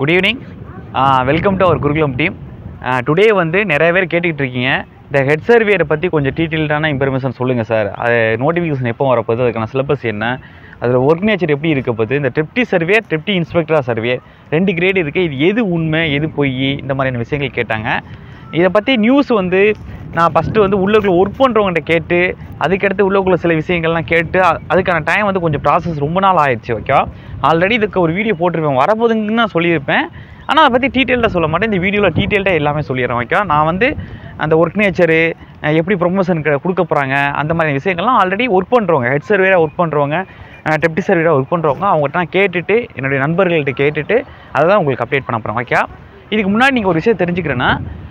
good evening welcome to our Gurukulam team today வந்து நிறைய பேர் கேட்டுக்கிட்டு இருக்கீங்க இந்த ஹெட் சர்வியரை பற்றி கொஞ்சம் டீட்டெயில்டான இன்ஃபர்மேஷன் சொல்லுங்கள் சார் அது நோட்டிஃபிகேஷன் எப்போ வரப்போகுது அதுக்கான சிலபஸ் என்ன அதில் ஒர்க் நேச்சர் எப்படி இருக்க போகுது இந்த டெப்டி சர்வேர் டெப்டி இன்ஸ்பெக்டரா சர்வே ரெண்டு கிரேடு இருக்குது இது எது உண்மை எது பொய் இந்த மாதிரியான விஷயங்கள் கேட்டாங்க இதை பற்றி நியூஸ் வந்து நான் ஃபஸ்ட்டு வந்து உள்ளுக்குள்ள ஒர்க் பண்ணுறவங்கள்ட்ட கேட்டு அதுக்கடுத்து உள்ளுக்குள்ள சில விஷயங்கள்லாம் கேட்டு அ- அதுக்கான டைம் வந்து கொஞ்சம் ப்ராசஸ் ரொம்ப நாள் ஆயிடுச்சு ஓகே ஆல்ரெடி இதுக்கு ஒரு வீடியோ போட்டிருப்பேன் வரப்போகுதுன்னு நான் சொல்லியிருப்பேன் ஆனால் அதை பற்றி டீட்டெயில்டாக சொல்ல மாட்டேன் இந்த வீடியோவில் டீட்டெயில்டாக எல்லாமே சொல்லிடுறேன் ஓகே நான் வந்து அந்த ஒர்க் நேச்சரு எப்படி ப்ரொமோஷன் கொடுக்க போகிறாங்க அந்த மாதிரி விஷயங்கள்லாம் ஆல்ரெடி ஒர்க் பண்ணுறவங்க ஹெட் சர்வேராக ஒர்க் பண்ணுறவங்க டெப்டி சர்வேராக ஒர்க் பண்ணுறவங்க அவங்ககிட்ட நான் கேட்டுட்டு என்னுடைய நண்பர்கள்ட்ட கேட்டுட்டு அதை தான் உங்களுக்கு அப்டேட் பண்ண போகிறேன் ஓகே இதுக்கு முன்னாடி நீங்கள் ஒரு விஷயம் தெரிஞ்சுக்கிறேன்னா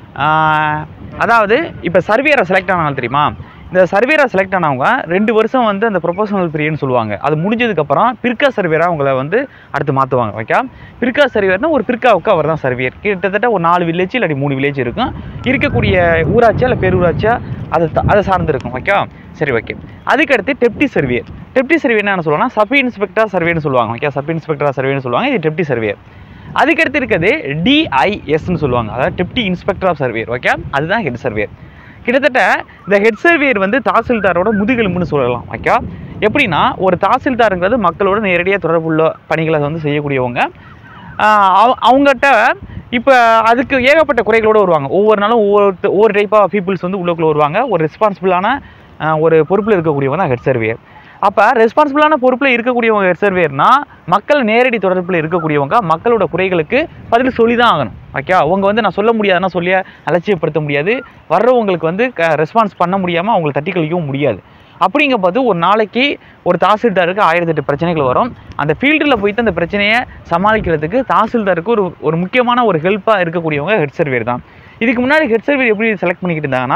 ஆஹ், அதாவது இப்போ சர்வேரை செலக்ட் ஆனாங்க தெரியுமா இந்த சர்வேரா செலக்ட் ஆனவங்க ரெண்டு வருஷம் வந்து அந்த ப்ரொபோஷனல் பீரியட்னு சொல்லுவாங்க அது முடிஞ்சதுக்கப்புறம் பிற்கா சர்வேரா அவங்கள வந்து அடுத்து மாற்றுவாங்க ஓகே பிற்கா சர்வேர்னா ஒரு பிற்காவுக்கு அவர் தான் சர்வேர் கிட்டத்தட்ட ஒரு நாலு வில்லேஜ் இல்லாட்டி மூணு வில்லேஜ் இருக்கும் இருக்கக்கூடிய ஊராட்சியா இல்லை பேரூராட்சியா அதை த- அதை சார்ந்து இருக்கும் ஓகே சரி ஓகே அதுக்கடுத்து டெப்டி சர்வேர் டெப்டி சர்வே என்ன சொல்லுவாங்கன்னா சப் இன்ஸ்பெக்டர் சர்வேன்னு சொல்லுவாங்க ஓகே சப் இன்ஸ்பெக்டரா சர்வேன்னு சொல்லுவாங்க இது டெப்டி சர்வேர் அதுக்கடுத்து இருக்கிறது டிஐஎஸ்ன்னு சொல்லுவாங்க அதாவது deputy inspector of surveyor okay அதுதான் ஹெட் சர்வேர் கிட்டத்தட்ட இந்த ஹெட் சர்வேயர் வந்து தாசில்தாரோட முதுகெலும்புன்னு சொல்லலாம் ஓகே எப்படின்னா ஒரு தாசில்தாருங்கிறது மக்களோட நேரடியாக தொடர்புள்ள பணிகளை வந்து செய்யக்கூடியவங்க ஆஹ் அவ- அவங்ககிட்ட இப்போ அதுக்கு ஏகப்பட்ட குறைகளோடு வருவாங்க ஒவ்வொரு நாளும் ஒவ்வொரு ஒவ்வொரு டைப் ஆஃப் பீப்புள்ஸ் வந்து உள்ளுக்குள்ள வருவாங்க ஒரு ரெஸ்பான்சிபிளான ஒரு பொறுப்பில் இருக்கக்கூடியவங்க தான் ஹெட் சர்வேயர் அப்போ ரெஸ்பான்சிபிளான பொறுப்பில் இருக்கக்கூடியவங்க ஹெட் சர்வேயர்னா மக்கள் நேரடி தொடர்பில் இருக்கக்கூடியவங்க மக்களோட குறைகளுக்கு பதில் சொல்லி தான் ஆகணும் ஓகே அவங்க வந்து நான் சொல்ல முடியாதுன்னா சொல்லி அலட்சியப்படுத்த முடியாது வர்றவங்களுக்கு வந்து ரெஸ்பான்ஸ் பண்ண முடியாமல் அவங்களை தட்டி கழிக்கவும் முடியாது அப்படிங்கும்போது ஒரு நாளைக்கு ஒரு தாசில்தாருக்கு ஆயிரத்தெட்டு பிரச்சனைகள் வரும் அந்த ஃபீல்டில் போயிட்டு அந்த பிரச்சனையை சமாளிக்கிறதுக்கு தாசில்தாருக்கு ஒரு ஒரு முக்கியமான ஒரு ஹெல்ப்பாக இருக்கக்கூடியவங்க ஹெட் சர்வேர் தான் இதுக்கு முன்னாடி ஹெட் சர்வேர் எப்படி செலக்ட் பண்ணிக்கிட்டு இருந்தாங்கன்னா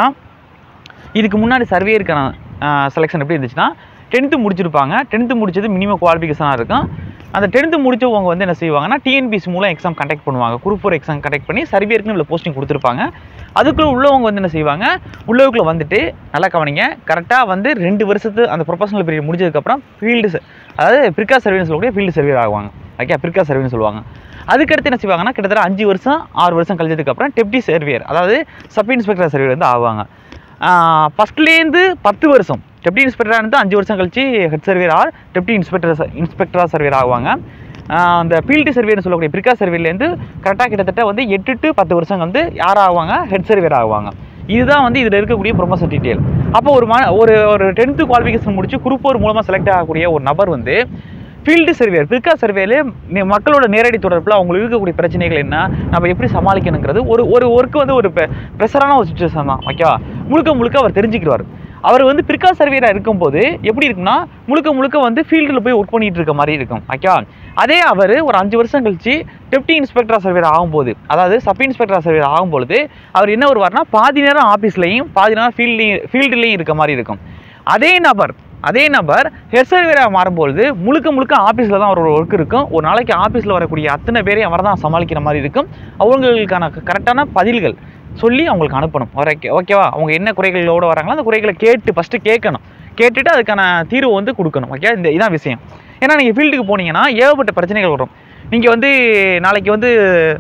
இதுக்கு முன்னாடி சர்வேருக்கான செலெக்ஷன் எப்படி இருந்துச்சுன்னா டென்த்து முடிச்சிருப்பாங்க டென்த்து முடிச்சது மினிமம் குவாலிஃபிகேஷனாக இருக்கும் அந்த டென்த்து முடிச்சவங்க வந்து என்ன செய்வாங்கன்னா டிஎன்பிசி மூலம் எக்ஸாம் கண்டக்ட் பண்ணுவாங்க குரூப் ஃபோர் எக்ஸாம் கண்டக்ட் பண்ணி சர்வேருக்குன்னு உள்ள போஸ்டிங் கொடுத்துருப்பாங்க அதுக்குள்ளே உள்ளவங்க வந்து என்ன செய்வாங்க உள்ளவுக்குள்ளே வந்துட்டு நல்லா கவனிங்க கரெக்டாக வந்து ரெண்டு வருஷத்து அந்த ப்ரொஃபஷனல் பீரியட் முடிஞ்சதுக்கப்புறம் ஃபீல்டு அதாவது பிரிக்கா சர்வேன்னு சொல்லக்கூடிய ஃபீல்டு சர்வே ஆகுவாங்க ஓகே பிரிக்கா சர்வேன்னு சொல்லுவாங்க அதுக்கடுத்து என்ன செய்வாங்கன்னா கிட்டத்தட்ட அஞ்சு வருஷம் ஆறு வருஷம் கழிச்சதுக்கப்புறம் டெப்டி சர்வேயர் அதாவது சப் இன்ஸ்பெக்டர் சர்வேயர் வந்து ஆவாங்க ஃபஸ்ட்லேருந்து பத்து வருஷம் டெப்டி இன்ஸ்பெக்டராக இருந்து அஞ்சு வருஷம் கழிச்சு head surveyor or deputy inspector இன்ஸ்பெக்டராக சர்வேர் ஆகுவாங்க ஆஹ் அந்த ஃபீல்டு சர்வேன்னு சொல்லக்கூடிய பிரிக்கா சர்வேலேருந்து கரெக்டாக கிட்டத்தட்ட வந்து எட்டு டு பத்து வருஷம் வந்து யார் ஆகுவாங்க ஹெட் சர்வேர் ஆகுவாங்க இதுதான் வந்து இதில் இருக்கக்கூடிய ப்ரொமோஷன் டீட்டெயில் அப்போ ஒரு ம ஒரு ஒரு டென்த்து குவாலிஃபிகேஷன் முடிச்சு குரூப் ஒரு மூலமாக செலக்ட் ஆகக்கூடிய ஒரு நபர் வந்து ஃபீல்டு சர்வேர் பிற்கா சர்வேல மக்களோட நேரடி தொடர்பில் அவங்களுக்கு இருக்கக்கூடிய பிரச்சனைகள் என்ன நம்ம எப்படி சமாளிக்கணுங்கிறது ஒரு ஒரு ஒர்க்கு வந்து ஒரு ப்ரெஷரான ஒரு சுச்சுவேஷன் தான் ஓகேவா முழுக்க முழுக்க அவர் தெரிஞ்சுக்கிறார் அவர் வந்து பிற்கா சர்வேராக இருக்கும்போது எப்படி இருக்குன்னா முழுக்க முழுக்க வந்து ஃபீல்டில் போய் ஒர்க் பண்ணிட்டு இருக்க மாதிரி இருக்கும் ஓகேவா அதே அவர் ஒரு அஞ்சு வருஷம் கழிச்சு டெப்டி இன்ஸ்பெக்டர் சர்வேர் ஆகும்போது அதாவது சப் இன்ஸ்பெக்டர் சர்வேர் ஆகும்பொழுது அவர் என்ன வருவார்னா பாதி நேரம் ஆஃபீஸ்லையும் பாதி நேரம் ஃபீல்ட்லையும் ஃபீல்டுலையும் இருக்க மாதிரி இருக்கும் அதே நபர் அதே நபர் ஹெட் சர்வேராக மாறும்பொழுது முழுக்க முழுக்க ஆஃபீஸில் தான் அவரோட ஒர்க் இருக்கும் ஒரு நாளைக்கு ஆஃபீஸில் வரக்கூடிய அத்தனை பேரையும் அவர் தான் சமாளிக்கிற மாதிரி இருக்கும் அவங்களுக்கான கரெக்டான பதில்கள் சொல்லி அவங்களுக்கு அனுப்பணும் ஓகே ஓகேவா அவங்க என்ன குறைகளோட வராங்களோ அந்த குறைகளை கேட்டு ஃபஸ்ட்டு கேட்கணும் கேட்டுட்டு அதுக்கான தீர்வு வந்து கொடுக்கணும் ஓகே இந்த இதான் விஷயம் ஏன்னா நீங்கள் ஃபீல்டுக்கு போனீங்கன்னா ஏகப்பட்ட பிரச்சனைகள் வரும் நீங்கள் வந்து நாளைக்கு வந்து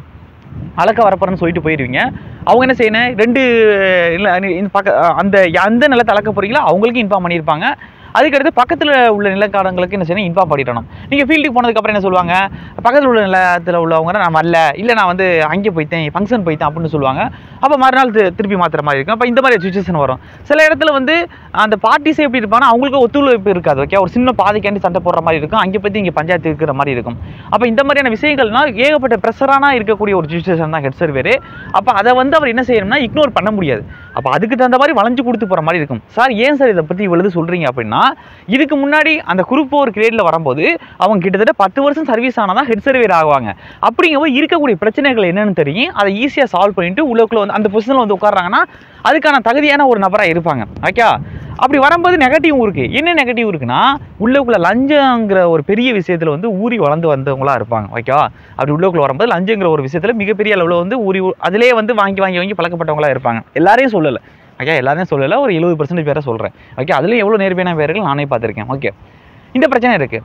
அளக்க வரப்போறேன்னு சொல்லிட்டு போயிடுவீங்க அவங்க என்ன செய்யணும் ரெண்டு இல்லை இந்த பக்க அந்த அந்த நிலத்தை அளக்க போறீங்களோ அவங்களுக்கும் இன்ஃபார்ம் பண்ணியிருப்பாங்க அதுக்கடுத்து பக்கத்தில் உள்ள நிலக்காரங்களுக்கு என்ன செய்யணும் இன்ஃபார்ம் பண்ணிடணும் நீங்கள் ஃபீல்டுக்கு போனதுக்கப்புறம் என்ன சொல்லுவாங்க பக்கத்தில் உள்ள நிலத்தில் உள்ளவங்க நான் வரல இல்லை நான் வந்து அங்கே போய்த்தேன் ஃபங்க்ஷன் போய்த்தேன் அப்படின்னு சொல்லுவாங்க அப்போ மறுநாள் தி- திருப்பி மாற்றுற மாதிரி இருக்கும் அப்போ இந்த மாதிரி சுச்சுவேஷன் வரும் சில இடத்துல வந்து அந்த பார்ட்டிஸே எப்படி இருப்பாங்கன்னா அவங்களுக்கு ஒத்துழைப்பு இருக்காது ஓகே ஒரு சின்ன பாதைக்காண்டி சண்டை போடுற மாதிரி இருக்கும் அங்கே பற்றி இங்கே பஞ்சாயத்து இருக்கிற மாதிரி இருக்கும் அப்போ இந்த மாதிரியான விஷயங்கள்னால் ஏகப்பட்ட ப்ரெஷரான இருக்கக்கூடிய ஒரு சுச்சுவேஷன் தான் ஹெட் சர்வேரு அப்போ அதை வந்து அவர் என்ன செய்யணும்னா இக்னோர் பண்ண முடியாது அப்போ அதுக்கு தகுந்த மாதிரி வளைஞ்சு கொடுத்து போகிற மாதிரி இருக்கும் சார் ஏன் சார் இதை பற்றி இவ்வளவு சொல்கிறீங்க அப்படின்னா இதுக்கு முன்னாடி அந்த குரூப் ஒரு கிரேடில் வரும்போது அவங்க கிட்டத்தட்ட பத்து வருஷம் சர்வீஸ் ஆனால் தான் ஹெட் சர்வேர் ஆகுவாங்க அப்படிங்கும்போது இருக்கக்கூடிய பிரச்சனைகள் என்னன்னு தெரியும் அதை ஈஸியாக சால்வ் பண்ணிட்டு உள்ளக்குள்ள வந்து அந்த பொசிஷனில் வந்து உட்கார்றாங்கன்னா அதுக்கான தகுதியான ஒரு நபராக இருப்பாங்க ஓகே அப்படி வரும்போது நெகட்டிவ் இருக்கு என்ன நெகட்டிவ் இருக்குன்னா உள்ளக்குள்ள லஞ்சங்கிற ஒரு பெரிய விஷயத்துல வந்து ஊறி வளர்ந்து வந்தவங்களா இருப்பாங்க ஓகேவா அப்படி உள்ளக்குள்ள வரும்போது லஞ்சங்கிற ஒரு விஷயத்துல மிகப்பெரிய அளவில் வந்து ஊறி அதிலே வந்து வாங்கி வாங்கி வாங்கி பழக்கப்பட்டவங்களா இருப்பாங்க எல்லாரையும் சொல்லலை ஓகே எல்லாரையும் சொல்லலை ஒரு எழுபது பர்சன்டேஜ் பேரை சொல்கிறேன் ஓகே அதுலேயும் எவ்வளோ நேர்மையான பேர்கள் நானே பார்த்துருக்கேன் ஓகே இந்த பிரச்சனை இருக்குது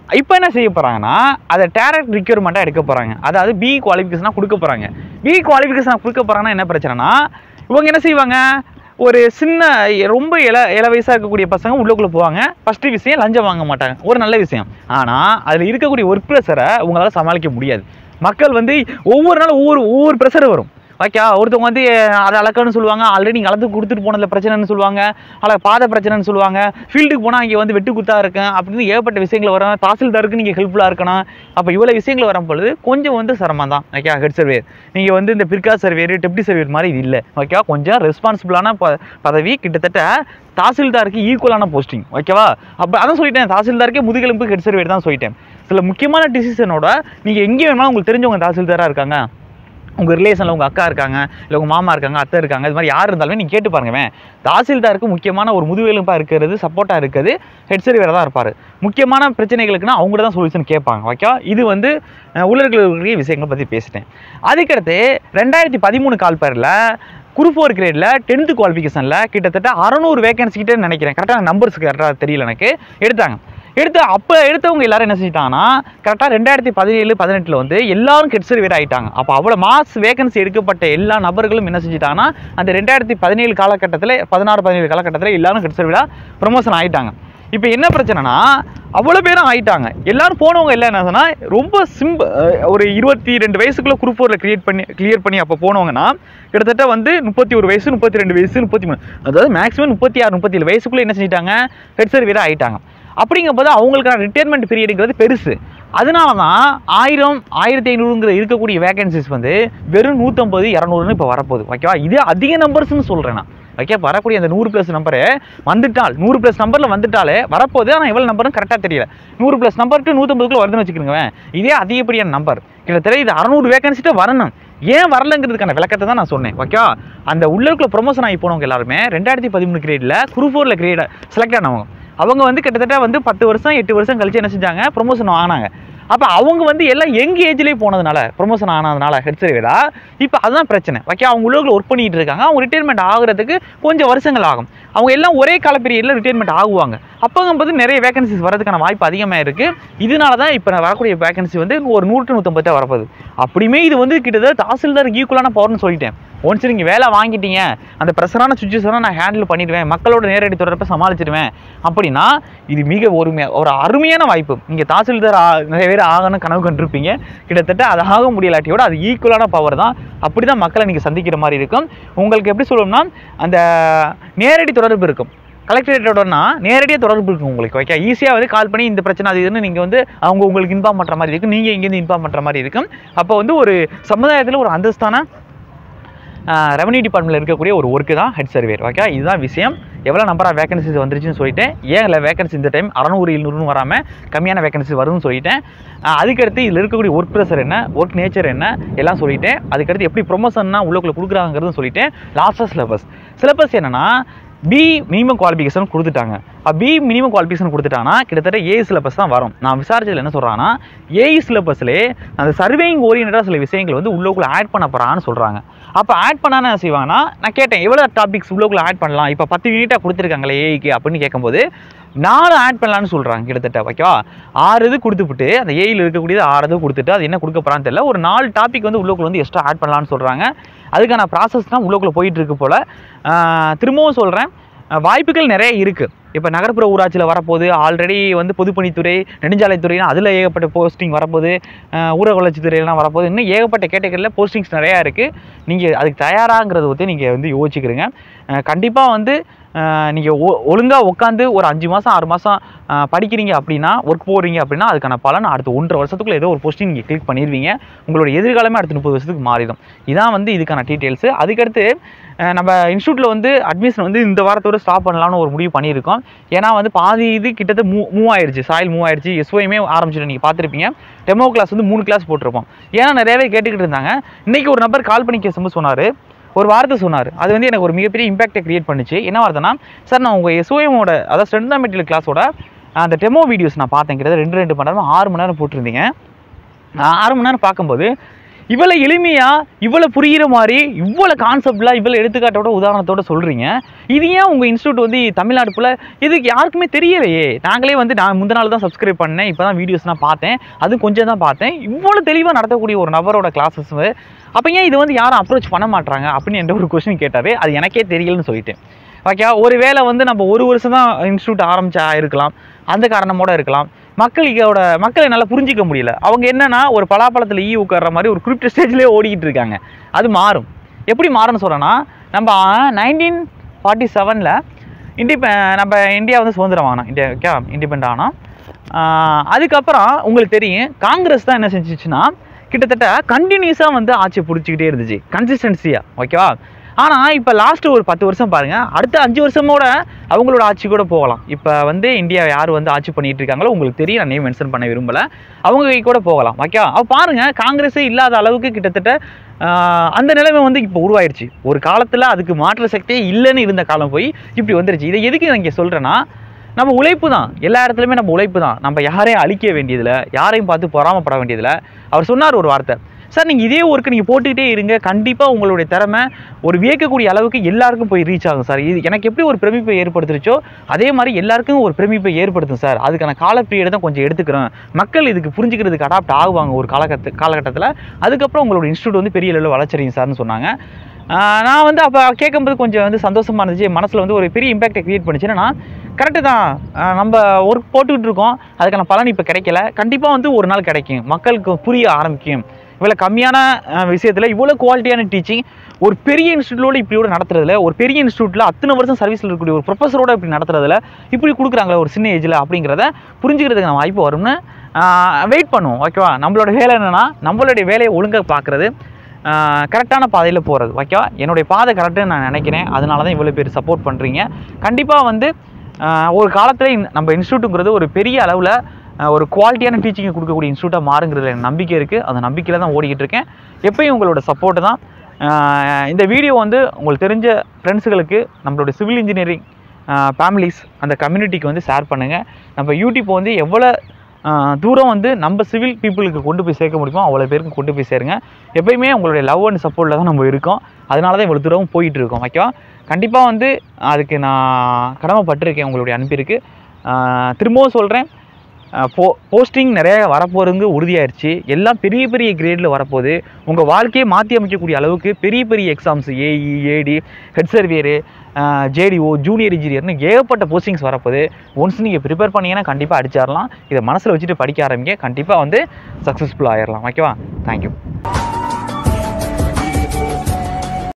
இப்போ என்ன செய்ய போகிறாங்கன்னா அதை டேரக்ட் ரிக்யூர்மெண்ட்டாக எடுக்க போகிறாங்க அதாவது பி குவாலிஃபிகேஷனாக கொடுக்க போகிறாங்க பி குவாலிஃபிகேஷனாக கொடுக்க போகிறாங்கன்னா என்ன பிரச்சனைனா இவங்க என்ன செய்வாங்க ஒரு சின்ன ரொம்ப இள இள வயசாக இருக்கக்கூடிய பசங்க உள்ளுக்குள்ளே போவாங்க ஃபஸ்ட்டு விஷயம் லஞ்சம் வாங்க மாட்டாங்க ஒரு நல்ல விஷயம் ஆனால் அதில் இருக்கக்கூடிய ஒர்க் ப்ரெஷரை உங்களால் சமாளிக்க முடியாது மக்கள் வந்து ஒவ்வொரு நாளும் ஒவ்வொரு ஒவ்வொரு ப்ரெஷர் வரும் ஓகே ஒருத்தவங்க வந்து அதை அளக்கணும்னு சொல்லுவாங்க ஆல்ரெடி நீங்கள் அளந்து கொடுத்துட்டு போனதில் பிரச்சனைன்னு சொல்லுவாங்க அல்ல பாதை பிரச்சனைன்னு சொல்லுவாங்க ஃபீல்டுக்கு போனால் இங்கே வந்து வெட்டு குத்தா இருக்கேன் அப்படின்னு ஏகப்பட்ட விஷயங்கள் வரும் தாசில்தாருக்கு நீங்கள் ஹெல்ப்ஃபுல்லாக இருக்கணும் அப்போ இவ்வளோ விஷயங்கள் வரும் பொழுது கொஞ்சம் வந்து சிரமம் தான் ஓகே ஹெட் சர்வேர் நீங்கள் வந்து இந்த பிற்கா சர்வேர் டெப்டி சர்வேர் மாதிரி இது இல்லை ஓகேவா கொஞ்சம் ரெஸ்பான்சிபிளான ப பதவி கிட்டத்தட்ட தாசில்தாருக்கு ஈக்குவலான போஸ்டிங் ஓகேவா அப்போ அதான் சொல்லிட்டேன் தாசில்தாருக்கே முதுகெலும்பு ஹெட் சர்வேர் தான் சொல்லிட்டேன் சில முக்கியமான டிசிஷனோட நீங்கள் எங்கே வேணாலும் உங்களுக்கு தெரிஞ்சவங்க தாசில்தாராக இருக்காங்க உங்கள் ரிலேஷனில் உங்கள் அக்கா இருக்காங்க இல்லை உங்கள் மாமா இருக்காங்க அத்தை இருக்காங்க இது மாதிரி யார் இருந்தாலுமே நீங்கள் கேட்டு பாருங்கவேன் தாசில்தாருக்கு முக்கியமான ஒரு முதுகெலும்பாக இருக்கிறது சப்போர்ட்டாக இருக்கிறது ஹெட் சர்வேராக தான் இருப்பார் முக்கியமான பிரச்சனைகளுக்குன்னா அவங்க தான் சொல்யூஷன் கேட்பாங்க ஓகேவா இது வந்து அஹ், உள்ள இருக்கக்கூடிய விஷயங்களை பற்றி பேசிட்டேன் அதுக்கடுத்து ரெண்டாயிரத்தி பதிமூணு கால்பரில் குரூப் ஃபோர் கிரேடில் டென்த்து குவாலிஃபிகேஷனில் கிட்டத்தட்ட அறநூறு வேகன்சி கிட்ட நினைக்கிறேன் கரெக்டாக நம்பர்ஸ் கரெக்டாக தெரியல எனக்கு எடுத்தாங்க எடுத்து அப்போ எடுத்தவங்க எல்லாரும் என்ன செஞ்சிட்டாங்கன்னா கரெக்டாக ரெண்டாயிரத்தி பதினேழு பதினெட்டில் வந்து எல்லாரும் கெட் சர்வேர் ஆகிட்டாங்க அப்போ அவ்வளோ மாஸ் வேகன்சி எடுக்கப்பட்ட எல்லா நபர்களும் என்ன செஞ்சிட்டாங்கன்னா அந்த ரெண்டாயிரத்தி பதினேழு காலகட்டத்தில் பதினாறு பதினேழு காலகட்டத்தில் எல்லாரும் கெட் சர்வேராக ப்ரொமோஷன் ஆகிட்டாங்க இப்போ என்ன பிரச்சனைனா அவ்வளோ பேரும் ஆயிட்டாங்க எல்லாரும் போனவங்க எல்லாம் என்ன சொன்னா ரொம்ப சிம்ப அஹ் ஒரு இருபத்தி ரெண்டு வயசுக்குள்ள குரூப் ஃபோரில் கிரியேட் பண்ணி கிளியர் பண்ணி அப்போ போனவங்கன்னா கிட்டத்தட்ட வந்து முப்பத்தி ஒரு வயசு முப்பத்தி ரெண்டு வயசு முப்பத்தி மூணு அதாவது மேக்ஸிமம் முப்பத்தி ஆறு முப்பத்தி ஏழு வயசுக்குள்ளே என்ன செஞ்சிட்டாங்க ஹெட் சர்வீராக ஆயிட்டாங்க அப்படிங்கும்போது அவங்களுக்கான ரிட்டையர்மெண்ட் பீரியடுங்கிறது பெருசு அதனால தான் ஆயிரம் ஆயிரத்தி ஐநூறுங்கிற இருக்கக்கூடிய வேகன்சிஸ் வந்து வெறும் நூற்றம்பது இரநூறுன்னு இப்போ வரப்போகுது ஓகேவா இது அதிக நம்பர்ஸ்னு சொல்கிறேன் நான் ஓகே வரக்கூடிய அந்த நூறு ப்ளஸ் நம்பரு வந்துட்டால் நூறு ப்ளஸ் நம்பரில் வந்துட்டாலே வரப்போகுது ஆனால் எவ்வளோ நம்பர்னு கரெக்டாக தெரியல நூறு ப்ளஸ் நம்பர் டு நூற்றம்பதுக்குள்ள வருதுன்னு வச்சுக்கோங்க இதே அதிகப்படியான நம்பர் கிட்டத்தட்ட இது அறநூறு வேகன்சிட்ட வரணும் ஏன் வரலங்கிறதுக்கான விளக்கத்தை தான் நான் சொன்னேன் ஓகேவா அந்த உள்ளுக்குள்ள ப்ரொமோஷன் ஆகி போனவங்க எல்லாருமே ரெண்டாயிரத்தி பதிமூணு கிரேடில் குரூப் ஃபோரில் கிரேட் செலக்ட் ஆனவங்க அவங்க வந்து கிட்டத்தட்ட வந்து பத்து வருஷம் எட்டு வருஷம் கழிச்சு என்ன செஞ்சாங்க ப்ரொமோஷன் ஆனாங்க அப்போ அவங்க வந்து எல்லாம் யங் ஏஜ்லேயே போனதுனால ப்ரொமோஷன் ஆனதுனால ஹெட் சர்வேடா இப்போ அதுதான் பிரச்சனை ஓகே அவங்க உள்ளூரில் ஒர்க் பண்ணிட்டு இருக்காங்க அவங்க ரிட்டைர்மெண்ட் ஆகுறதுக்கு கொஞ்சம் வருஷங்கள் ஆகும் அவங்க எல்லாம் ஒரே கால பீரியடில் ரிட்டைர்மெண்ட் ஆகுவாங்க அப்போங்கும்போது நிறைய வேகன்சிஸ் வரதுக்கான வாய்ப்பு அதிகமாக இருக்குது இதனால தான் இப்போ வரக்கூடிய வேகன்சி வந்து ஒரு நூறு டு நூற்றம்பது தான் வரப்போகுது அப்படியுமே இது வந்து கிட்டத்தட்ட தாசில்தார் ஈக்குவலான பவர்னு சொல்லிட்டேன் ஒன்ஸ் நீங்கள் வேலை வாங்கிட்டீங்க அந்த ப்ரெஷரான சுச்சுவேஷனை நான் ஹேண்டில் பண்ணிடுவேன் மக்களோட நேரடி தொடர்பை சமாளிச்சிடுவேன் அப்படின்னா இது மிக ஒரு ஒரு அருமையான வாய்ப்பு நீங்கள் தாசில்தார் ஆ- நிறைய பேர் ஆகணும் கனவு கண்டிருப்பீங்க கிட்டத்தட்ட அது ஆக முடியலாட்டியோட அது ஈக்குவலான பவர் தான் அப்படி தான் மக்களை நீங்கள் சந்திக்கிற மாதிரி இருக்கும் உங்களுக்கு எப்படி சொல்லணும்னா அந்த நேரடி தொடர்பு இருக்கும் கலெக்டரேட்டோடனா நேரடியாக தொடர்பு இருக்கும் உங்களுக்கு ஓகே ஈஸியாக வந்து கால் பண்ணி இந்த பிரச்சனை அது இதுன்னு நீங்கள் வந்து அவங்க உங்களுக்கு இன்ஃபார்ம் பண்ணுற மாதிரி இருக்கும் நீங்கள் இங்கேருந்து இன்ஃபார்ம் பண்ணுற மாதிரி இருக்கும் அப்போ வந்து ஒரு சமுதாயத்தில் ஒரு அந்தஸ்தான ரெவன்யூ டிபார்ட்மெண்ட்டில் இருக்கக்கூடிய ஒரு ஒர்க்கு தான் ஹெட் சர்வேர் ஓகே இதுதான் விஷயம் எவ்வளோ நம்பர் ஆஃப் வேகன்சிஸ் வந்துருச்சுன்னு சொல்லிட்டேன் ஏன் இல்லை வேகன்சி இந்த டைம் அறநூறு எழுநூறுன்னு வராமல் கம்மியான வேகன்சி வரும்னு சொல்லிட்டேன் ஆஹ் அதுக்கடுத்து இதில் இருக்கக்கூடிய ஒர்க் ப்ரெஷர் என்ன ஒர்க் நேச்சர் என்ன எல்லாம் சொல்லிட்டேன் அதுக்கடுத்து எப்படி ப்ரொமோஷன்னா உள்ளுக்குள்ளே கொடுக்குறாங்கிறதும் சொல்லிட்டேன் லாஸ்ட்டாக சிலபஸ் சிலபஸ் என்னன்னா பி மினிமம் குவாலிஃபிகேஷன் கொடுத்துட்டாங்க பி மினிமம் குவாலிஃபிகேஷன் கொடுத்துட்டாங்கன்னா கிட்டத்தட்ட ஏ சிலபஸ் தான் வரும் நான் விசாரிச்சதுல என்ன சொல்கிறாங்கன்னா ஏஇ சிலபஸ்லேயே அந்த சர்வேயிங் ஓரியன்டாக சில விஷயங்கள் வந்து உள்ளுக்குள்ளே ஆட் பண்ண போகிறான்னு சொல்கிறாங்க அப்போ ஆட் பண்ணால் என்ன செய்வாங்கன்னா நான் கேட்டேன் எவ்வளோ டாபிக்ஸ் உள்ளுக்குள்ளே ஆட் பண்ணலாம் இப்போ பத்து யூனிட்டாக கொடுத்துருக்காங்களே ஏஐக்கு அப்படின்னு கேட்கும்போது நாலு ஆட் பண்ணலான்னு சொல்கிறாங்க கிட்டத்தட்ட ஓகேவா ஆறு இது கொடுத்துப்புட்டு அந்த ஏயில் இருக்கக்கூடியது ஆறு இது கொடுத்துட்டு அது என்ன கொடுக்க போகிறான்னு தெரியல ஒரு நாலு டாபிக் வந்து உள்ளுக்குள்ள வந்து எக்ஸ்ட்ரா ஆட் பண்ணலான்னு சொல்கிறாங்க அதுக்கான ப்ராசஸ் தான் உள்ளுக்குள்ளே போயிட்டு இருக்கு போல் திரும்பவும் சொல்கிறேன் வாய்ப்புகள் நிறைய இருக்குது இப்போ நகர்ப்புற ஊராட்சியில் வரப்போகுது ஆல்ரெடி வந்து பொதுப்பணித்துறை நெடுஞ்சாலைத்துறைனா அதில் ஏகப்பட்ட போஸ்டிங் வரப்போகுது ஆஹ் ஊரக வளர்ச்சித்துறையெல்லாம் வரப்போகுது இன்னும் ஏகப்பட்ட கேட்டகரியில் போஸ்டிங்ஸ் நிறையா இருக்குது நீங்கள் அதுக்கு தயாராங்கிறத பற்றி நீங்கள் வந்து யோசிச்சுக்கிறீங்க கண்டிப்பாக வந்து நீங்கள் ஒழுங்காக உட்காந்து ஒரு அஞ்சு மாதம் ஆறு மாதம் படிக்கிறீங்க அப்படின்னா ஒர்க் போகிறீங்க அப்படின்னா அதுக்கான பலன் அடுத்த ஒன்றரை வருஷத்துக்குள்ள ஏதோ ஒரு போஸ்டிங் நீங்கள் கிளிக் பண்ணிடுவீங்க உங்களோட எதிர்காலமே அடுத்த முப்பது வருஷத்துக்கு மாறிடும் இதான் வந்து இதுக்கான டீட்டெயில்ஸு அதுக்கடுத்து அஹ் நம்ம இன்ஸ்டியூட்டில் வந்து அட்மிஷன் வந்து இந்த வாரத்தோட ஸ்டாப் பண்ணலாம்னு ஒரு முடிவு பண்ணியிருக்கோம் ஏன்னா வந்து பாதி இது கிட்டத்தட்ட மூ மூவ் ஆயிடுச்சு சாயில் மூவ் ஆயிடுச்சு எஸ்ஓயுமே ஆரம்பிச்சிட்டு நீங்கள் பார்த்துருப்பீங்க டெமோ கிளாஸ் வந்து மூணு கிளாஸ் போட்டிருப்போம் ஏன்னா நிறைய பேர் கேட்டுக்கிட்டு இருந்தாங்க இன்றைக்கி ஒரு நபர் கால் பண்ணி கேசும்போது சொன்னார் ஒரு வார்த்தை சொன்னார் அது வந்து எனக்கு ஒரு மிகப்பெரிய இம்பாக்டை கிரியேட் பண்ணுச்சு என்ன வார்த்தைனா சார் நான் உங்கள் எஸ்ஓஎமோட அதாவது ஸ்ட்ரென்த் மெட்டீரியல் கிளாஸோட அந்த டெமோ வீடியோஸ் நான் பார்த்தேன் கிட்டத்தட்ட ரெண்டு ரெண்டு மணி நேரம் ஆறு மணி நேரம் போட்டிருந்தீங்க நான் ஆறு மணி நேரம் பார்க்கும்போது இவ்வளோ எளிமையாக இவ்வளோ புரிகிற மாதிரி இவ்வளோ கான்செப்டில் இவ்வளோ எடுத்துக்காட்டோட உதாரணத்தோட சொல்கிறீங்க இது ஏன் உங்கள் இன்ஸ்டியூட் வந்து தமிழ்நாடு ஃபுல்லாக இதுக்கு யாருக்குமே தெரியலையே நாங்களே வந்து நான் முந்தின நாள் தான் சப்ஸ்கிரைப் பண்ணேன் இப்போ தான் வீடியோஸ் நான் பார்த்தேன் அது கொஞ்சம் தான் பார்த்தேன் இவ்வளோ தெளிவாக நடத்தக்கூடிய ஒரு நபரோட கிளாஸஸ் அப்போ ஏன் இது வந்து யாரும் அப்ரோச் பண்ண மாட்டாங்க அப்படின்னு என்ற ஒரு கொஸ்டின் கேட்டார் அது எனக்கே தெரியலன்னு சொல்லிட்டேன் ஓகே ஒரு வேளை வந்து நம்ம ஒரு வருஷம் தான் இன்ஸ்டியூட் ஆரம்பிச்சா இருக்கலாம் அந்த காரணமோட இருக்கலாம் மக்களுக்கோட மக்களை நல்லா புரிஞ்சிக்க முடியல அவங்க என்னன்னா ஒரு பலாப்பழத்தில் ஈ உட்கார்ற மாதிரி ஒரு குறிப்பிட்ட ஸ்டேஜ்லேயே ஓடிக்கிட்டு இருக்காங்க அது மாறும் எப்படி மாறும்னு சொல்கிறேன்னா நம்ம நைன்டீன் ஃபார்ட்டி செவனில் இண்டிபெ நம்ம இந்தியா வந்து சுதந்திரம் ஆனோம் இந்தியா ஓகே இண்டிபெண்ட் ஆனோம் ஆஹ் அதுக்கப்புறம் உங்களுக்கு தெரியும் காங்கிரஸ் தான் என்ன செஞ்சுச்சுன்னா கிட்டத்தட்ட கண்டினியூஸாக வந்து ஆட்சி பிடிச்சிக்கிட்டே இருந்துச்சு கன்சிஸ்டன்சியாக ஓகேவா ஆனால் இப்போ லாஸ்ட்டு ஒரு பத்து வருஷம் பாருங்கள் அடுத்த அஞ்சு வருஷமோட அவங்களோட ஆட்சி கூட போகலாம் இப்போ வந்து இந்தியா யார் வந்து ஆட்சி பண்ணிட்டு இருக்காங்களோ உங்களுக்கு தெரியும் நான் நேம் மென்ஷன் பண்ண விரும்பலை அவங்க கை கூட போகலாம் ஓகேவா அப்போ பாருங்கள் காங்கிரஸே இல்லாத அளவுக்கு கிட்டத்தட்ட ஆஹ், அந்த நிலைமை வந்து இப்போ உருவாயிருச்சு ஒரு காலத்தில் அதுக்கு மாற்று சக்தியே இல்லைன்னு இருந்த காலம் போய் இப்படி வந்துருச்சு இதை எதுக்கு நான் இங்கே சொல்கிறேன்னா நம்ம உழைப்பு தான் எல்லா இடத்துலையுமே நம்ம உழைப்பு தான் நம்ம யாரையும் அழிக்க வேண்டியதில்லை யாரையும் பார்த்து பொறாமப்பட வேண்டியதில்லை அவர் சொன்னார் ஒரு வார்த்தை சார் நீங்கள் இதே ஒர்க்கு நீங்கள் போட்டுக்கிட்டே இருங்க கண்டிப்பாக உங்களுடைய திறமை ஒரு வியக்கக்கூடிய அளவுக்கு எல்லாருக்கும் போய் ரீச் ஆகும் சார் இது எனக்கு எப்படி ஒரு பிரமிப்பை ஏற்படுத்துச்சோ அதே மாதிரி எல்லாருக்கும் ஒரு பிரமிப்பை ஏற்படுத்தும் சார் அதுக்கான கால பீரியட் தான் கொஞ்சம் எடுத்துக்கிறேன் மக்கள் இதுக்கு புரிஞ்சுக்கிறதுக்கு அடாப்ட் ஆகுவாங்க ஒரு காலகட்ட காலகட்டத்தில் அதுக்கப்புறம் உங்களோட இன்ஸ்டியூட் வந்து பெரிய லெவலில் வளர்ச்சியும் சார்னு சொன்னாங்க ஆஹ் நான் வந்து அப்போ கேட்கும்போது கொஞ்சம் வந்து சந்தோஷமாக இருந்துச்சு மனசில் வந்து ஒரு பெரிய இம்பாக்டை க்ரியேட் பண்ணுச்சு என்னன்னா கரெக்டு தான் ஆஹ் நம்ம ஒர்க் போட்டுக்கிட்டு இருக்கோம் அதுக்கான பலன் இப்போ கிடைக்கல கண்டிப்பாக வந்து ஒரு நாள் கிடைக்கும் மக்களுக்கு புரிய ஆரம்பிக்கும் இவ்வளோ கம்மியான விஷயத்தில் இவ்வளோ குவாலிட்டியான டீச்சிங் ஒரு பெரிய இன்ஸ்டியூட்டோட இப்படியோட நடத்துறதுல ஒரு பெரிய இன்ஸ்டியூட்டில் அத்தனை வருஷம் சர்வீஸில் இருக்கக்கூடிய ஒரு ப்ரொஃபஸரோட இப்படி நடத்துறதுல இப்படி கொடுக்குறாங்களே ஒரு சின்ன ஏஜில் அப்படிங்கிறத புரிஞ்சுக்கிறதுக்கு வாய்ப்பு வரும்னு வெயிட் பண்ணுவோம் ஓகேவா நம்மளோட வேலை என்னென்னா நம்மளுடைய வேலையை ஒழுங்காக பார்க்குறது கரெக்டான பாதையில் போகிறது ஓகேவா என்னுடைய பாதை கரெக்டுன்னு நான் நினைக்கிறேன் அதனால தான் இவ்வளோ பேர் சப்போர்ட் பண்ணுறீங்க கண்டிப்பாக வந்து ஆஹ் ஒரு காலத்தில் நம்ம இன்ஸ்டியூட்டுங்கிறது ஒரு பெரிய அளவில் ஒரு குவாலிட்டியான டீச்சிங்கை கொடுக்கக்கூடிய இன்ஸ்டியூட்டாக மாறுங்கிறதுல எனக்கு நம்பிக்கை இருக்குது அந்த நம்பிக்கையில் தான் ஓடிக்கிட்டு இருக்கேன் எப்பயும் உங்களோட சப்போர்ட்டு தான் ஆஹ் இந்த வீடியோ வந்து உங்களுக்கு தெரிஞ்ச ஃப்ரெண்ட்ஸுகளுக்கு நம்மளோட சிவில் இன்ஜினியரிங் ஃபேமிலிஸ் அந்த கம்யூனிட்டிக்கு வந்து ஷேர் பண்ணுங்கள் நம்ம யூடியூப் வந்து எவ்வளோ ஆஹ் தூரம் வந்து நம்ம சிவில் பீப்புளுக்கு கொண்டு போய் சேர்க்க முடியுமோ அவ்வளோ பேருக்கு கொண்டு போய் சேருங்க எப்பயுமே உங்களுடைய லவ் அண்ட் சப்போர்ட்டில் தான் நம்ம இருக்கோம் அதனால தான் இவ்வளோ தூரம் போயிட்டு இருக்கோம் ஓகேவா கண்டிப்பாக வந்து அதுக்கு நான் கடமைப்பட்டிருக்கேன் உங்களுடைய அனுப்பியிருக்கு ஆஹ் திரும்பவும் சொல்கிறேன் போ போஸ்டிங் நிறைய வரப்போகிறதுங்க உறுதியாயிருச்சு எல்லாம் பெரிய பெரிய கிரேடில் வரப்போகுது உங்கள் வாழ்க்கையை மாற்றி அமைக்கக்கூடிய அளவுக்கு பெரிய பெரிய exams AE AD head surveyor JDO junior இன்ஜினியர்னு ஏகப்பட்ட போஸ்டிங்ஸ் வரப்போகுது ஒன்ஸ் நீங்கள் ப்ரிப்பேர் பண்ணீங்கன்னா கண்டிப்பாக அடிச்சிடலாம் இதை மனசில் வச்சுட்டு படிக்க ஆரம்பிங்க கண்டிப்பாக வந்து சக்ஸஸ்ஃபுல் ஆயிடலாம் ஓகேவா தேங்க்யூ